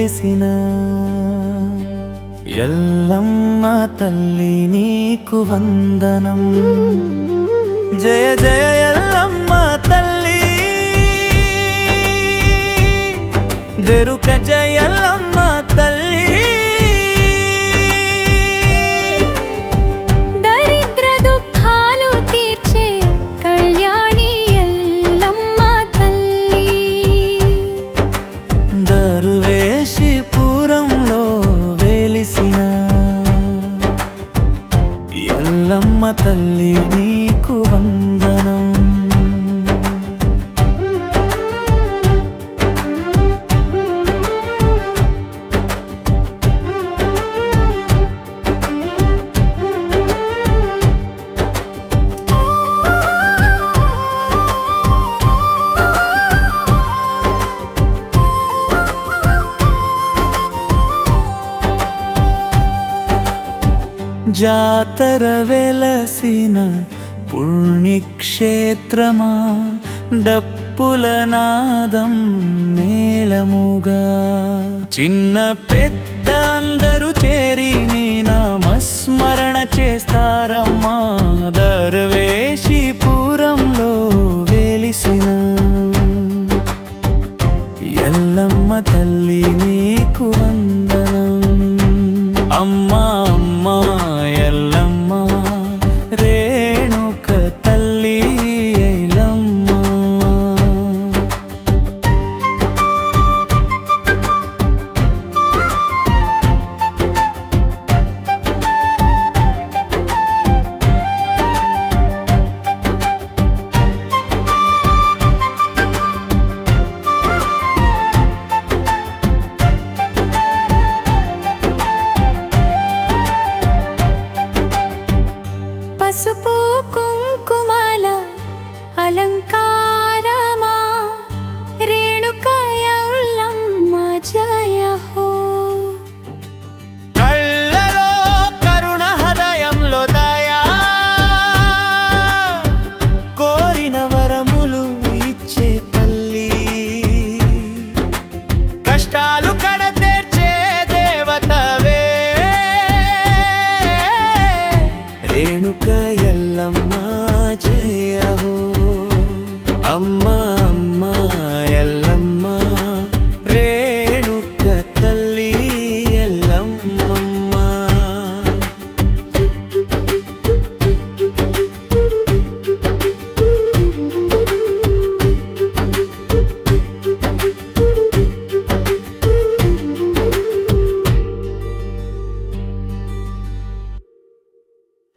వెలిసిన ఎల్లమ్మ తల్లి నీకు వందనం జయ జయ ఎల్లమ్మ తల్లి జరుక జయ ఎల్లమ్మ తల్లి దరిద్ర దుఃఖాలు తీర్చే కళ్యాణి ఎల్లమ్మ తల్లి దరువేషిపురంలో వెలిసిన ఎల్లమ్మ తల్లి నీకు వందనం జాతర వెలసిన పుణ్యక్షేత్రమా డప్పుల నాదం మేళముగా చిన్న పెద్ద అందరూ చేరి నీ నామస్మరణ చేస్తారమ్మా దర్వేషిపురంలో వెలిసిన ఎల్లమ్మ తల్లి నీకు వందనం అమ్మా